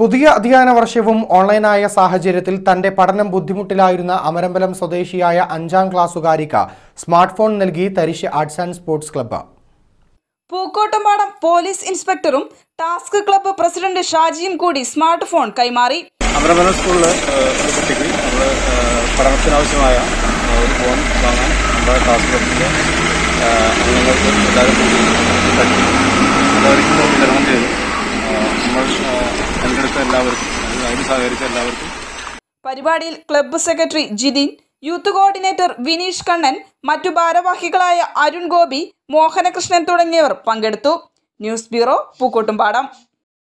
പുതിയ അധ്യയന വർഷവും ഓൺലൈനായ സാഹചര്യത്തിൽ തന്റെ പഠനം ബുദ്ധിമുട്ടിലായിരുന്ന അമരമ്പലം സ്വദേശിയായ അഞ്ചാം ക്ലാസ്സുകാരിക്ക് സ്മാർട്ട് ഫോൺ നൽകി Tharish arts and sports club Pookkottumpadam police ഇൻസ്പെക്ടറും ടാസ്ക് ക്ലബ്ബ് പ്രസിഡന്റ് ഷാജിയും കൂടി സ്മാർട്ട് ഫോൺ കൈമാറി അമരമ്പലം സ്കൂളിൽ ഒരു കുട്ടിക്ക് നമ്മൾ പഠനത്തിനാവശ്യമായ ആ, ഒരു ഫോൺ വാങ്ങാൻ നമ്മുടെ ക്ലാസ് ക്ലബിൻ്റെ അംഗങ്ങൾക്ക് എല്ലാവരും കൂടി പറ്റി എല്ലാവർക്കും വിതരണം ചെയ്തു ആ, നമ്മൾ ആ, പങ്കെടുത്ത എല്ലാവർക്കും അതിന് അതിന് സഹകരിച്ച എല്ലാവർക്കും പരിപാടിയിൽ club secretary Jithin youth coordinator Vineesh Kannan മറ്റു ഭാരവാഹികളായ അരുൺ ഗോപി മോഹനകൃഷ്ണൻ തുടങ്ങിയവർ പങ്കെടുത്തു ന്യൂസ് ബ്യൂറോ പൂക്കോട്ടുംപാടം